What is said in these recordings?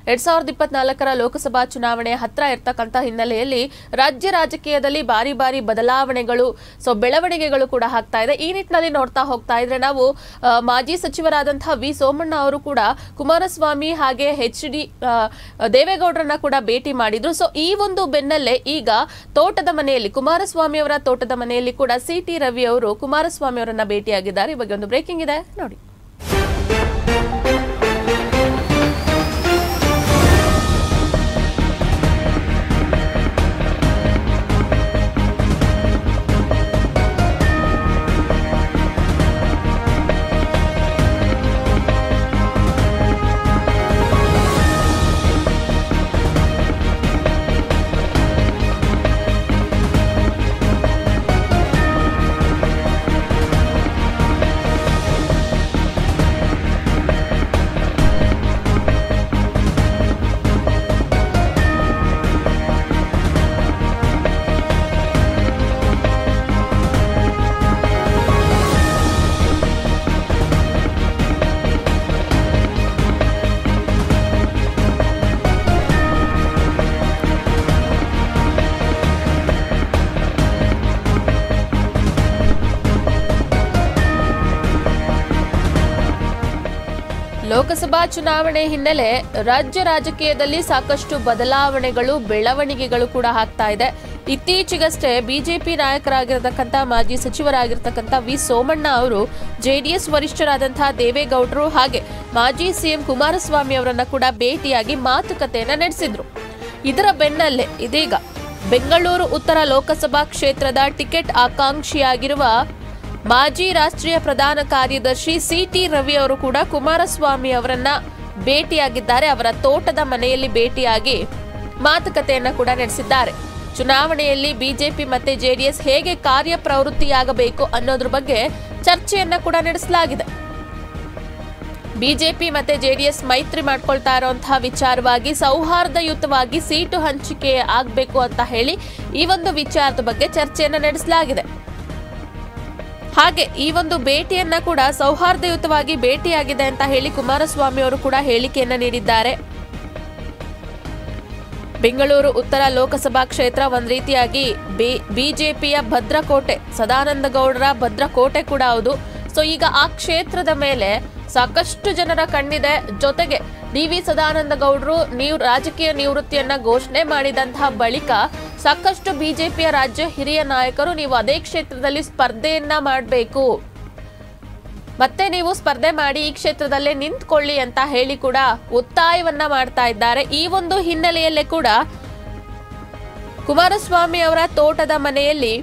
ಎರಡ್ ಸಾವಿರದ ಇಪ್ಪತ್ನಾಲ್ಕರ ಲೋಕಸಭಾ ಚುನಾವಣೆ ಹತ್ರ ಇರ್ತಕ್ಕಂಥ ಹಿನ್ನೆಲೆಯಲ್ಲಿ ರಾಜ್ಯ ರಾಜಕೀಯದಲ್ಲಿ ಬಾರಿ ಬಾರಿ ಬದಲಾವಣೆಗಳು ಸೊ ಬೆಳವಣಿಗೆಗಳು ಕೂಡ ಆಗ್ತಾ ಇದೆ ಈ ನಿಟ್ಟಿನಲ್ಲಿ ನೋಡ್ತಾ ಹೋಗ್ತಾ ಇದ್ರೆ ನಾವು ಆ, ಮಾಜಿ ಸಚಿವರಾದಂತಹ ವಿ ಸೋಮಣ್ಣ ಅವರು ಕೂಡ ಕುಮಾರಸ್ವಾಮಿ ಹಾಗೆ ಎಚ್ ಡಿ ದೇವೇಗೌಡರನ್ನ ಕೂಡ ಭೇಟಿ ಮಾಡಿದ್ರು ಸೊ ಈ ಒಂದು ಬೆನ್ನಲ್ಲೇ ಈಗ ತೋಟದ ಮನೆಯಲ್ಲಿ ಕುಮಾರಸ್ವಾಮಿ ಅವರ ತೋಟದ ಮನೆಯಲ್ಲಿ ಕೂಡ ಸಿ ಟಿ ರವಿ ಅವರು ಕುಮಾರಸ್ವಾಮಿ ಅವರನ್ನ ಭೇಟಿಯಾಗಿದ್ದಾರೆ ಈ ಬಗ್ಗೆ ಒಂದು ಬ್ರೇಕಿಂಗ್ ಇದೆ ನೋಡಿ ಲೋಕಸಭಾ ಚುನಾವಣೆ ಹಿನ್ನೆಲೆ ರಾಜ್ಯ ರಾಜಕೀಯದಲ್ಲಿ ಸಾಕಷ್ಟು ಬದಲಾವಣೆಗಳು ಬೆಳವಣಿಗೆಗಳು ಕೂಡ ಆಗ್ತಾ ಇದೆ ಇತ್ತೀಚೆಗಷ್ಟೇ ಬಿಜೆಪಿ ನಾಯಕರಾಗಿರತಕ್ಕಂಥ ಮಾಜಿ ಸಚಿವರಾಗಿರ್ತಕ್ಕಂಥ ವಿ ಸೋಮಣ್ಣ ಅವರು ಜೆಡಿಎಸ್ ವರಿಷ್ಠರಾದಂತಹ ದೇವೇಗೌಡರು ಹಾಗೆ ಮಾಜಿ ಸಿಎಂ ಕುಮಾರಸ್ವಾಮಿ ಅವರನ್ನ ಕೂಡ ಭೇಟಿಯಾಗಿ ಮಾತುಕತೆಯನ್ನ ನಡೆಸಿದ್ರು ಇದರ ಬೆನ್ನಲ್ಲೇ ಇದೀಗ ಬೆಂಗಳೂರು ಉತ್ತರ ಲೋಕಸಭಾ ಕ್ಷೇತ್ರದ ಟಿಕೆಟ್ ಆಕಾಂಕ್ಷಿಯಾಗಿರುವ ಮಾಜಿ ರಾಷ್ಟ್ರೀಯ ಪ್ರಧಾನ ಕಾರ್ಯದರ್ಶಿ ಸಿ ಟಿ ರವಿ ಅವರು ಕೂಡ ಕುಮಾರಸ್ವಾಮಿ ಅವರನ್ನ ಭೇಟಿಯಾಗಿದ್ದಾರೆ ಅವರ ತೋಟದ ಮನೆಯಲ್ಲಿ ಭೇಟಿಯಾಗಿ ಮಾತುಕತೆಯನ್ನ ಕೂಡ ನಡೆಸಿದ್ದಾರೆ ಚುನಾವಣೆಯಲ್ಲಿ ಬಿಜೆಪಿ ಮತ್ತೆ ಜೆಡಿಎಸ್ ಹೇಗೆ ಕಾರ್ಯಪ್ರವೃತ್ತಿಯಾಗಬೇಕು ಅನ್ನೋದ್ರ ಬಗ್ಗೆ ಚರ್ಚೆಯನ್ನ ಕೂಡ ನಡೆಸಲಾಗಿದೆ ಬಿಜೆಪಿ ಮತ್ತೆ ಜೆಡಿಎಸ್ ಮೈತ್ರಿ ಮಾಡ್ಕೊಳ್ತಾ ಇರುವಂತಹ ವಿಚಾರವಾಗಿ ಸೌಹಾರ್ದಯುತವಾಗಿ ಸೀಟು ಹಂಚಿಕೆ ಆಗ್ಬೇಕು ಅಂತ ಹೇಳಿ ಈ ಒಂದು ವಿಚಾರದ ಬಗ್ಗೆ ಚರ್ಚೆಯನ್ನ ನಡೆಸಲಾಗಿದೆ ಹಾಗೆ ಈ ಒಂದು ಭೇಟಿಯನ್ನ ಕೂಡ ಸೌಹಾರ್ದಯುತವಾಗಿ ಭೇಟಿಯಾಗಿದೆ ಅಂತ ಹೇಳಿ ಕುಮಾರಸ್ವಾಮಿ ಅವರು ಕೂಡ ಹೇಳಿಕೆಯನ್ನ ನೀಡಿದ್ದಾರೆ ಬೆಂಗಳೂರು ಉತ್ತರ ಲೋಕಸಭಾ ಕ್ಷೇತ್ರ ಒಂದ್ ರೀತಿಯಾಗಿ ಬಿಜೆಪಿಯ ಭದ್ರಕೋಟೆ ಸದಾನಂದ ಗೌಡರ ಭದ್ರಕೋಟೆ ಕೂಡ ಹೌದು ಸೊ ಈಗ ಆ ಕ್ಷೇತ್ರದ ಮೇಲೆ ಸಾಕಷ್ಟು ಜನರ ಕಣ್ಣಿದೆ ಜೊತೆಗೆ ಡಿ ವಿ ಸದಾನಂದ ಗೌಡರು ನೀವು ರಾಜಕೀಯ ನಿವೃತ್ತಿಯನ್ನ ಘೋಷಣೆ ಮಾಡಿದಂತಹ ಬಳಿಕ ಸಾಕಷ್ಟು ಬಿಜೆಪಿಯ ರಾಜ್ಯ ಹಿರಿಯ ನಾಯಕರು ನೀವು ಅದೇ ಕ್ಷೇತ್ರದಲ್ಲಿ ಸ್ಪರ್ಧೆಯನ್ನ ಮಾಡಬೇಕು ಮತ್ತೆ ನೀವು ಸ್ಪರ್ಧೆ ಮಾಡಿ ಈ ಕ್ಷೇತ್ರದಲ್ಲೇ ನಿಂತ್ಕೊಳ್ಳಿ ಅಂತ ಹೇಳಿ ಕೂಡ ಒತ್ತಾಯವನ್ನ ಮಾಡ್ತಾ ಇದ್ದಾರೆ ಈ ಒಂದು ಹಿನ್ನೆಲೆಯಲ್ಲೇ ಕೂಡ ಕುಮಾರಸ್ವಾಮಿ ಅವರ ತೋಟದ ಮನೆಯಲ್ಲಿ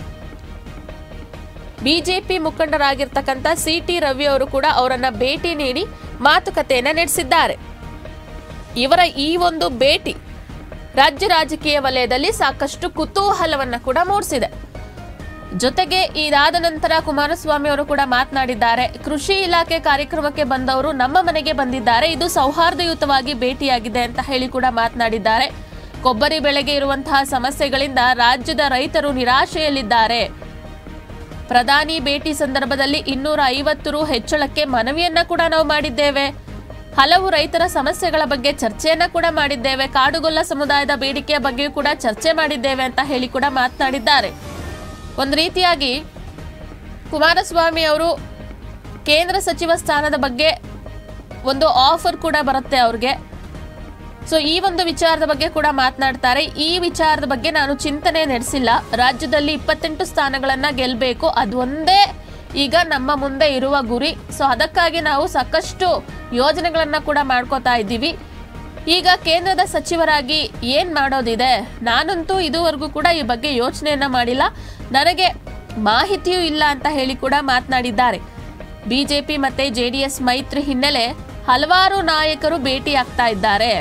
ಬಿಜೆಪಿ ಮುಖಂಡರಾಗಿರ್ತಕ್ಕಂಥ ಸಿ ಟಿ ರವಿ ಅವರು ಕೂಡ ಅವರನ್ನ ಭೇಟಿ ನೀಡಿ ಮಾತುಕತೆಯನ್ನ ನಡೆಸಿದ್ದಾರೆ ಇವರ ಈ ಒಂದು ಭೇಟಿ ರಾಜ್ಯ ರಾಜಕೀಯ ವಲಯದಲ್ಲಿ ಸಾಕಷ್ಟು ಕುತೂಹಲವನ್ನ ಕೂಡ ಮೂಡಿಸಿದೆ ಜೊತೆಗೆ ಇದಾದ ನಂತರ ಕುಮಾರಸ್ವಾಮಿ ಅವರು ಕೂಡ ಮಾತನಾಡಿದ್ದಾರೆ ಕೃಷಿ ಇಲಾಖೆ ಕಾರ್ಯಕ್ರಮಕ್ಕೆ ಬಂದವರು ನಮ್ಮ ಮನೆಗೆ ಬಂದಿದ್ದಾರೆ ಇದು ಸೌಹಾರ್ದಯುತವಾಗಿ ಭೇಟಿಯಾಗಿದೆ ಅಂತ ಹೇಳಿ ಕೂಡ ಮಾತನಾಡಿದ್ದಾರೆ ಕೊಬ್ಬರಿ ಬೆಳೆಗೆ ಇರುವಂತಹ ಸಮಸ್ಯೆಗಳಿಂದ ರಾಜ್ಯದ ರೈತರು ನಿರಾಶೆಯಲ್ಲಿದ್ದಾರೆ ಪ್ರಧಾನಿ ಭೇಟಿ ಸಂದರ್ಭದಲ್ಲಿ ಇನ್ನೂರ ಐವತ್ತು ರು ಹೆಚ್ಚಳಕ್ಕೆ ಮನವಿಯನ್ನ ಕೂಡ ನಾವು ಮಾಡಿದ್ದೇವೆ ಹಲವು ರೈತರ ಸಮಸ್ಯೆಗಳ ಬಗ್ಗೆ ಚರ್ಚೆಯನ್ನ ಕೂಡ ಮಾಡಿದ್ದೇವೆ ಕಾಡುಗೊಲ್ಲ ಸಮುದಾಯದ ಬೇಡಿಕೆಯ ಬಗ್ಗೆಯೂ ಕೂಡ ಚರ್ಚೆ ಮಾಡಿದ್ದೇವೆ ಅಂತ ಹೇಳಿ ಕೂಡ ಮಾತನಾಡಿದ್ದಾರೆ ಒಂದು ರೀತಿಯಾಗಿ ಕುಮಾರಸ್ವಾಮಿ ಅವರು ಕೇಂದ್ರ ಸಚಿವ ಸ್ಥಾನದ ಬಗ್ಗೆ ಒಂದು ಆಫರ್ ಕೂಡ ಬರುತ್ತೆ ಅವ್ರಿಗೆ ಸೊ ಈ ಒಂದು ವಿಚಾರದ ಬಗ್ಗೆ ಕೂಡ ಮಾತನಾಡ್ತಾರೆ ಈ ವಿಚಾರದ ಬಗ್ಗೆ ನಾನು ಚಿಂತನೆ ನಡೆಸಿಲ್ಲ ರಾಜ್ಯದಲ್ಲಿ ಇಪ್ಪತ್ತೆಂಟು ಸ್ಥಾನಗಳನ್ನ ಗೆಲ್ಲಬೇಕು ಅದೊಂದೇ ಈಗ ನಮ್ಮ ಮುಂದೆ ಇರುವ ಗುರಿ ಸೊ ಅದಕ್ಕಾಗಿ ನಾವು ಸಾಕಷ್ಟು ಯೋಜನೆಗಳನ್ನ ಕೂಡ ಮಾಡ್ಕೋತಾ ಇದ್ದೀವಿ ಈಗ ಕೇಂದ್ರದ ಸಚಿವರಾಗಿ ಏನ್ ಮಾಡೋದಿದೆ ನಾನಂತೂ ಇದುವರೆಗೂ ಕೂಡ ಈ ಬಗ್ಗೆ ಯೋಚನೆಯನ್ನ ಮಾಡಿಲ್ಲ ನನಗೆ ಮಾಹಿತಿಯೂ ಇಲ್ಲ ಅಂತ ಹೇಳಿ ಕೂಡ ಮಾತನಾಡಿದ್ದಾರೆ ಬಿಜೆಪಿ ಮತ್ತೆ ಜೆಡಿಎಸ್ ಮೈತ್ರಿ ಹಿನ್ನೆಲೆ ಹಲವಾರು ನಾಯಕರು ಭೇಟಿ ಆಗ್ತಾ ಇದ್ದಾರೆ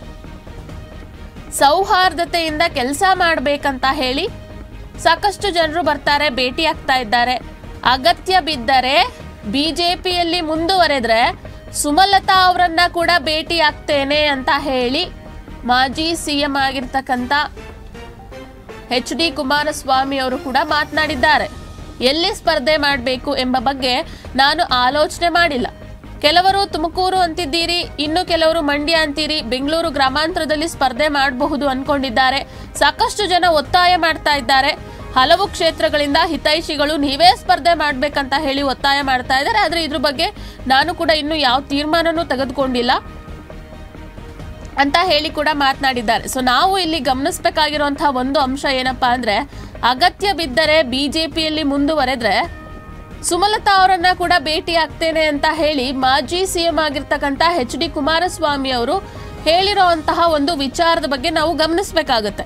ಸೌಹಾರ್ದತೆಯಿಂದ ಕೆಲಸ ಮಾಡಬೇಕಂತ ಹೇಳಿ ಸಾಕಷ್ಟು ಜನರು ಬರ್ತಾರೆ ಭೇಟಿ ಆಗ್ತಾ ಇದ್ದಾರೆ ಅಗತ್ಯ ಬಿದ್ದರೆ ಬಿಜೆಪಿಯಲ್ಲಿ ಮುಂದುವರೆದ್ರೆ ಸುಮಲತಾ ಅವರನ್ನ ಕೂಡ ಭೇಟಿ ಆಗ್ತೇನೆ ಅಂತ ಹೇಳಿ ಮಾಜಿ ಸಿಎಂ ಆಗಿರ್ತಕ್ಕಂಥ ಎಚ್ ಡಿ ಕುಮಾರಸ್ವಾಮಿ ಅವರು ಕೂಡ ಮಾತನಾಡಿದ್ದಾರೆ ಎಲ್ಲಿ ಸ್ಪರ್ಧೆ ಮಾಡಬೇಕು ಎಂಬ ಬಗ್ಗೆ ನಾನು ಆಲೋಚನೆ ಮಾಡಿಲ್ಲ ಕೆಲವರು ತುಮಕೂರು ಅಂತಿದ್ದೀರಿ ಇನ್ನು ಕೆಲವರು ಮಂಡ್ಯ ಅಂತೀರಿ ಬೆಂಗಳೂರು ಗ್ರಾಮಾಂತರದಲ್ಲಿ ಸ್ಪರ್ಧೆ ಮಾಡಬಹುದು ಅನ್ಕೊಂಡಿದ್ದಾರೆ ಸಾಕಷ್ಟು ಜನ ಒತ್ತಾಯ ಮಾಡ್ತಾ ಇದ್ದಾರೆ ಹಲವು ಕ್ಷೇತ್ರಗಳಿಂದ ಹಿತೈಷಿಗಳು ನೀವೇ ಸ್ಪರ್ಧೆ ಮಾಡ್ಬೇಕಂತ ಹೇಳಿ ಒತ್ತಾಯ ಮಾಡ್ತಾ ಇದ್ದಾರೆ ಆದ್ರೆ ಇದ್ರ ಬಗ್ಗೆ ನಾನು ಕೂಡ ಇನ್ನು ಯಾವ ತೀರ್ಮಾನನೂ ತೆಗೆದುಕೊಂಡಿಲ್ಲ ಅಂತ ಹೇಳಿ ಕೂಡ ಮಾತನಾಡಿದ್ದಾರೆ ಸೊ ನಾವು ಇಲ್ಲಿ ಗಮನಿಸಬೇಕಾಗಿರುವಂತಹ ಒಂದು ಅಂಶ ಏನಪ್ಪಾ ಅಂದ್ರೆ ಅಗತ್ಯ ಬಿದ್ದರೆ ಬಿಜೆಪಿಯಲ್ಲಿ ಮುಂದುವರೆದ್ರೆ ಸುಮಲತಾ ಅವರನ್ನ ಕೂಡ ಭೇಟಿ ಆಗ್ತೇನೆ ಅಂತ ಹೇಳಿ ಮಾಜಿ ಸಿಎಂ ಆಗಿರ್ತಕ್ಕಂಥ ಎಚ್ ಡಿ ಕುಮಾರಸ್ವಾಮಿ ಅವರು ಹೇಳಿರುವಂತಹ ಒಂದು ವಿಚಾರದ ಬಗ್ಗೆ ನಾವು ಗಮನಿಸಬೇಕಾಗುತ್ತೆ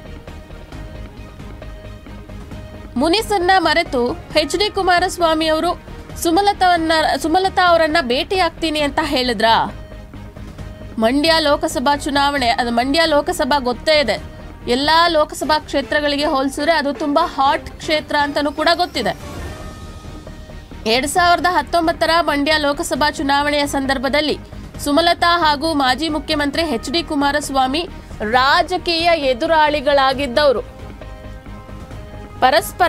ಮುನಿಸನ್ನ ಮರೆತು ಎಚ್ ಡಿ ಕುಮಾರಸ್ವಾಮಿ ಅವರು ಸುಮಲತಾವನ್ನ ಸುಮಲತಾ ಅವರನ್ನ ಭೇಟಿ ಆಗ್ತೀನಿ ಅಂತ ಹೇಳಿದ್ರಾ ಮಂಡ್ಯ ಲೋಕಸಭಾ ಚುನಾವಣೆ ಅದು ಮಂಡ್ಯ ಲೋಕಸಭಾ ಗೊತ್ತೇ ಇದೆ ಎಲ್ಲಾ ಲೋಕಸಭಾ ಕ್ಷೇತ್ರಗಳಿಗೆ ಹೋಲಿಸಿದ್ರೆ ಅದು ತುಂಬಾ ಹಾಟ್ ಕ್ಷೇತ್ರ ಅಂತಲೂ ಕೂಡ ಗೊತ್ತಿದೆ ಎರಡ್ ಸಾವಿರದ ಹತ್ತೊಂಬತ್ತರ ಮಂಡ್ಯ ಲೋಕಸಭಾ ಚುನಾವಣೆಯ ಸಂದರ್ಭದಲ್ಲಿ ಸುಮಲತಾ ಹಾಗೂ ಮಾಜಿ ಮುಖ್ಯಮಂತ್ರಿ ಎಚ್ ಡಿ ಕುಮಾರಸ್ವಾಮಿ ರಾಜಕೀಯ ಎದುರಾಳಿಗಳಾಗಿದ್ದವರು ಪರಸ್ಪರ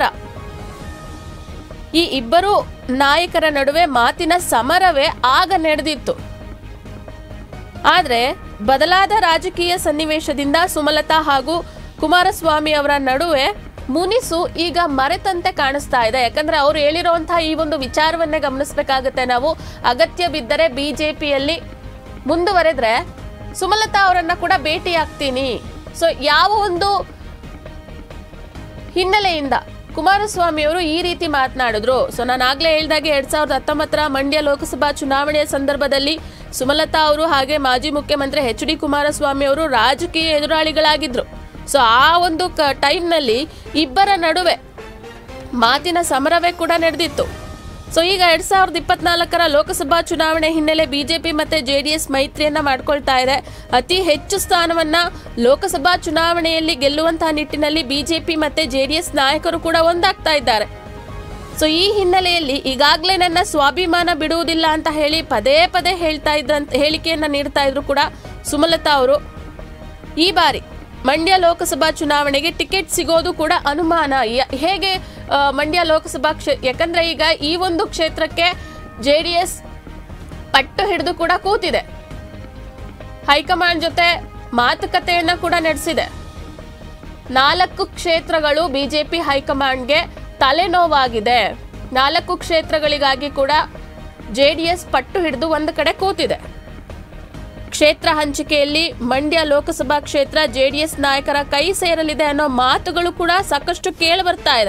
ಈ ಇಬ್ಬರು ನಾಯಕರ ನಡುವೆ ಮಾತಿನ ಸಮರವೇ ಆಗ ನಡೆದಿತ್ತು ಆದ್ರೆ ಬದಲಾದ ರಾಜಕೀಯ ಸನ್ನಿವೇಶದಿಂದ ಸುಮಲತಾ ಹಾಗೂ ಕುಮಾರಸ್ವಾಮಿ ಅವರ ನಡುವೆ ಮುನಿಸು ಈಗ ಮರೆತಂತೆ ಕಾಣಿಸ್ತಾ ಇದೆ ಯಾಕಂದ್ರೆ ಅವ್ರು ಹೇಳಿರುವಂತಹ ಈ ಒಂದು ವಿಚಾರವನ್ನೇ ಗಮನಿಸಬೇಕಾಗುತ್ತೆ ನಾವು ಅಗತ್ಯ ಬಿದ್ದರೆ ಬಿಜೆಪಿಯಲ್ಲಿ ಮುಂದುವರೆದ್ರೆ ಸುಮಲತಾ ಅವರನ್ನ ಕೂಡ ಭೇಟಿ ಆಗ್ತೀನಿ ಸೊ ಯಾವ ಒಂದು ಹಿನ್ನೆಲೆಯಿಂದ ಕುಮಾರಸ್ವಾಮಿ ಅವರು ಈ ರೀತಿ ಮಾತನಾಡಿದ್ರು ಸೊ ನಾನು ಆಗ್ಲೇ ಹೇಳ್ದಾಗೆ ಎರಡ್ ಸಾವಿರದ ಹತ್ತೊಂಬತ್ತರ ಮಂಡ್ಯ ಲೋಕಸಭಾ ಚುನಾವಣೆಯ ಸಂದರ್ಭದಲ್ಲಿ ಸುಮಲತಾ ಅವರು ಹಾಗೆ ಮಾಜಿ ಮುಖ್ಯಮಂತ್ರಿ ಎಚ್ ಡಿ ಕುಮಾರಸ್ವಾಮಿ ಅವರು ರಾಜಕೀಯ ಎದುರಾಳಿಗಳಾಗಿದ್ರು ಸೊ ಆ ಒಂದು ಕ ಟೈಮ್ನಲ್ಲಿ ಇಬ್ಬರ ನಡುವೆ ಮಾತಿನ ಸಮರವೇ ಕೂಡ ನಡೆದಿತ್ತು ಸೊ ಈಗ ಎರಡ್ ಸಾವಿರದ ಇಪ್ಪತ್ನಾಲ್ಕರ ಲೋಕಸಭಾ ಚುನಾವಣೆ ಹಿನ್ನೆಲೆ ಬಿಜೆಪಿ ಮತ್ತೆ ಜೆಡಿಎಸ್ ಮೈತ್ರಿಯನ್ನ ಮಾಡ್ಕೊಳ್ತಾ ಇದೆ ಅತಿ ಹೆಚ್ಚು ಸ್ಥಾನವನ್ನ ಲೋಕಸಭಾ ಚುನಾವಣೆಯಲ್ಲಿ ಗೆಲ್ಲುವಂತಹ ನಿಟ್ಟಿನಲ್ಲಿ ಬಿಜೆಪಿ ಮತ್ತೆ ಜೆಡಿಎಸ್ ನಾಯಕರು ಕೂಡ ಒಂದಾಗ್ತಾ ಇದ್ದಾರೆ ಸೊ ಈ ಹಿನ್ನೆಲೆಯಲ್ಲಿ ಈಗಾಗಲೇ ನನ್ನ ಸ್ವಾಭಿಮಾನ ಬಿಡುವುದಿಲ್ಲ ಅಂತ ಹೇಳಿ ಪದೇ ಪದೇ ಹೇಳ್ತಾ ಇದ್ರಂತ ಹೇಳಿಕೆಯನ್ನ ನೀಡ್ತಾ ಇದ್ರು ಕೂಡ ಸುಮಲತಾ ಅವರು ಈ ಬಾರಿ ಮಂಡ್ಯ ಲೋಕಸಭಾ ಚುನಾವಣೆಗೆ ಟಿಕೆಟ್ ಸಿಗೋದು ಕೂಡ ಅನುಮಾನ ಯ- ಹೇಗೆ ಆ, ಮಂಡ್ಯ ಲೋಕಸಭಾ ಕ್ಷೇ ಯಾಕಂದ್ರೆ ಈಗ ಈ ಒಂದು ಕ್ಷೇತ್ರಕ್ಕೆ ಜೆ ಡಿ ಎಸ್ ಪಟ್ಟು ಹಿಡಿದು ಕೂಡ ಕೂತಿದೆ ಹೈಕಮಾಂಡ್ ಜೊತೆ ಮಾತುಕತೆಯನ್ನ ಕೂಡ ನಡೆಸಿದೆ ನಾಲ್ಕು ಕ್ಷೇತ್ರಗಳು ಬಿಜೆಪಿ ಹೈಕಮಾಂಡ್ಗೆ ತಲೆನೋವಾಗಿದೆ ನಾಲ್ಕು ಕ್ಷೇತ್ರಗಳಿಗಾಗಿ ಕೂಡ ಜೆ ಡಿ ಎಸ್ ಪಟ್ಟು ಹಿಡಿದು ಒಂದು ಕಡೆ ಕೂತಿದೆ ಕ್ಷೇತ್ರ ಹಂಚಿಕೆಯಲ್ಲಿ ಮಂಡ್ಯ ಲೋಕಸಭಾ ಕ್ಷೇತ್ರ ಜೆಡಿಎಸ್ ನಾಯಕರ ಕೈ ಸೇರಲಿದೆ ಅನ್ನೋ ಮಾತುಗಳು ಕೂಡ ಸಾಕಷ್ಟು ಕೇಳಿ ಬರ್ತಾ ಇದೆ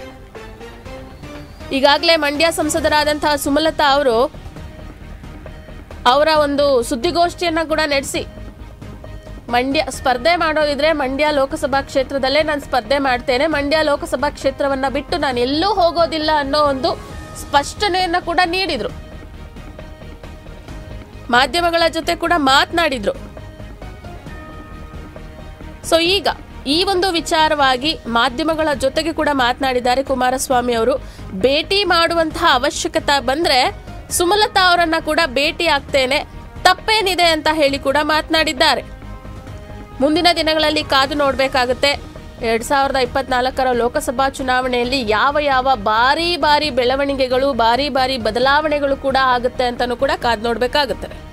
ಈಗಾಗಲೇ ಮಂಡ್ಯ ಸಂಸದರಾದಂತಹ ಸುಮಲತಾ ಅವರು ಅವರ ಒಂದು ಸುದ್ದಿಗೋಷ್ಠಿಯನ್ನ ಕೂಡ ನಡೆಸಿ ಮಂಡ್ಯ ಸ್ಪರ್ಧೆ ಮಾಡೋದಿದ್ರೆ ಮಂಡ್ಯ ಲೋಕಸಭಾ ಕ್ಷೇತ್ರದಲ್ಲೇ ನಾನು ಸ್ಪರ್ಧೆ ಮಾಡ್ತೇನೆ ಮಂಡ್ಯ ಲೋಕಸಭಾ ಕ್ಷೇತ್ರವನ್ನ ಬಿಟ್ಟು ನಾನು ಎಲ್ಲೂ ಹೋಗೋದಿಲ್ಲ ಅನ್ನೋ ಒಂದು ಸ್ಪಷ್ಟನೆಯನ್ನ ಕೂಡ ನೀಡಿದ್ರು ಮಾಧ್ಯಮಗಳ ಜೊತೆ ಕೂಡ ಮಾತನಾಡಿದ್ರು ಸೊ ಈಗ ಈ ಒಂದು ವಿಚಾರವಾಗಿ ಮಾಧ್ಯಮಗಳ ಜೊತೆಗೆ ಕೂಡ ಮಾತನಾಡಿದ್ದಾರೆ ಕುಮಾರಸ್ವಾಮಿ ಅವರು ಭೇಟಿ ಮಾಡುವಂತಹ ಅವಶ್ಯಕತೆ ಬಂದ್ರೆ ಸುಮಲತಾ ಅವರನ್ನ ಕೂಡ ಭೇಟಿ ಆಗ್ತೇನೆ ತಪ್ಪೇನಿದೆ ಅಂತ ಹೇಳಿ ಕೂಡ ಮಾತನಾಡಿದ್ದಾರೆ ಮುಂದಿನ ದಿನಗಳಲ್ಲಿ ಕಾದು ನೋಡಬೇಕಾಗುತ್ತೆ ಎರಡ್ ಸಾವಿರದ ಇಪ್ಪತ್ನಾಲ್ಕರ ಲೋಕಸಭಾ ಚುನಾವಣೆಯಲ್ಲಿ ಯಾವ ಯಾವ ಬಾರಿ ಬಾರಿ ಬೆಳವಣಿಗೆಗಳು ಬಾರಿ ಬಾರಿ ಬದಲಾವಣೆಗಳು ಕೂಡ ಆಗುತ್ತೆ ಅಂತಲೂ ಕೂಡ ಕಾದು ನೋಡಬೇಕಾಗುತ್ತೆ